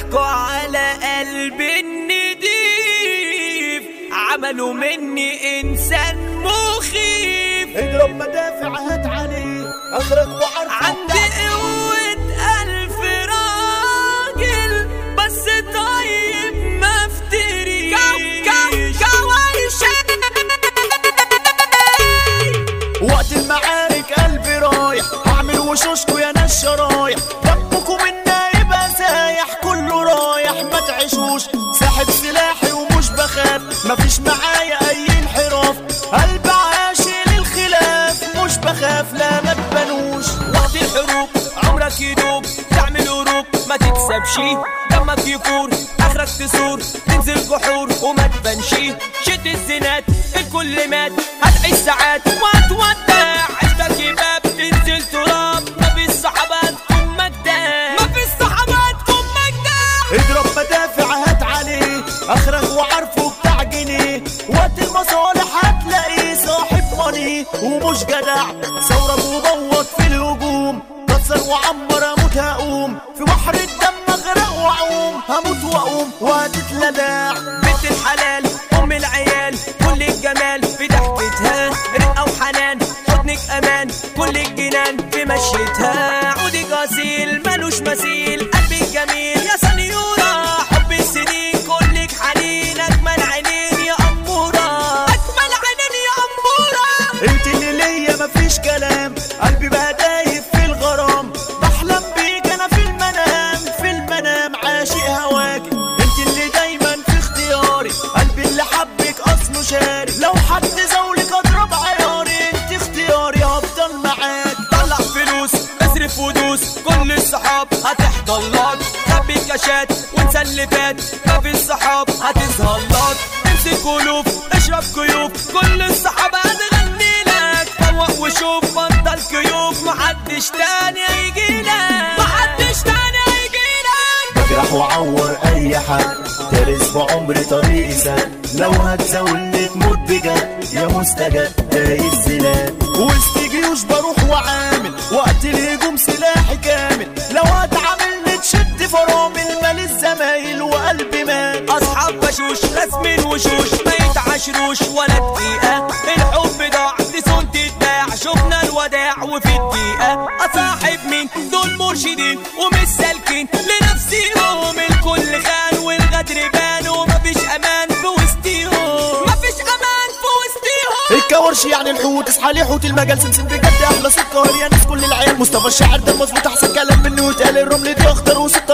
ضحكوا على قلبي النديف عملوا مني انسان مخيف اضرب مدافع هات عليه اخرك وعرف عندي قوة ألف راجل بس طيب ما افتريش وقت المعارك قلبي رايح هعمل وشوشكو يا ناس شرايح دمكم منا يبقى سايح كله رايح ما تعيشوش ساحب سلاحي ومش بخاف مفيش معايا اي انحراف قلب عاشي للخلاف مش بخاف لا ما تبانوش وقت الحروب عمرك يدوب تعمل هروب ما تكسبش دمك يفور اخرك تثور تنزل جحور وما تبانش شد الزنات الكل مات هتعيش ساعات وهتودع عشتك يباب تنزل تراب ما في صحباتكم مجدع ما في صحباتكم مجدع اضرب مدافع هات عليه اخرك وعارفه بتاع جنيه وقت المصالح هتلاقيه صاحب ماني ومش جدع ثورة وبوط في الهجوم كسر وعمر اموت هقوم في بحر الدم اغرق واعوم هموت واقوم وهتتلدع بنت الحلال ام العيال كل الجمال في ضحكتها رقه وحنان حضنك امان كل الجنان في مشيتها عودك اصيل ملوش مثيل قلبك جميل يا سنيوره حب السنين كلك حنين اجمل عينين يا اموره اجمل عينين يا اموره انت اللي ليا مفيش كلام قلبي بقى دايب في الغرام بحلم بيك انا في المنام في المنام عاشق هواك انت اللي دايما في اختياري قلبي اللي حبك اصله شاري لو حد زولك اضرب عياري انت اختياري هفضل معاك طلع فلوس اصرف ودوس كل الصحاب هتحضر لك خبي الكاشات وانسى اللي فات ما في الصحاب هتظهر لك امسك قلوب اشرب كيوب كل الصحاب هتغني لك فوق وشوف بطل كيوب محدش تاني هيجيلك محدش تاني هيجيلك بجرح واعور اي حد دارس بعمري طريقي سهل لو هتزولني تموت بجد يا مستجد دايس زلال وسط جيوش بروح وعامل وقت الهجوم سلاحي كامل لو هتعاملني تشد فرامل مال الزمايل وقلبي مات اصحاب بشوش رسم وشوش ما يتعاشروش ولا دقيقة الحب ضاع لسون تتباع شفنا الوداع وفي الدقيقة اصاحب مين دول مرشدين ومش سالكين لنفسيهم الكل خان والغدر بان ومفيش امان في وسطيهم مفيش امان في وسطيهم الكورش يعني الحوت اصحى لي حوت المجال سمسم بجد احلى سكر يا ناس كل العيال مصطفى الشاعر ده مظبوط احسن كلام منه وتقال الرمل دي اخضر وست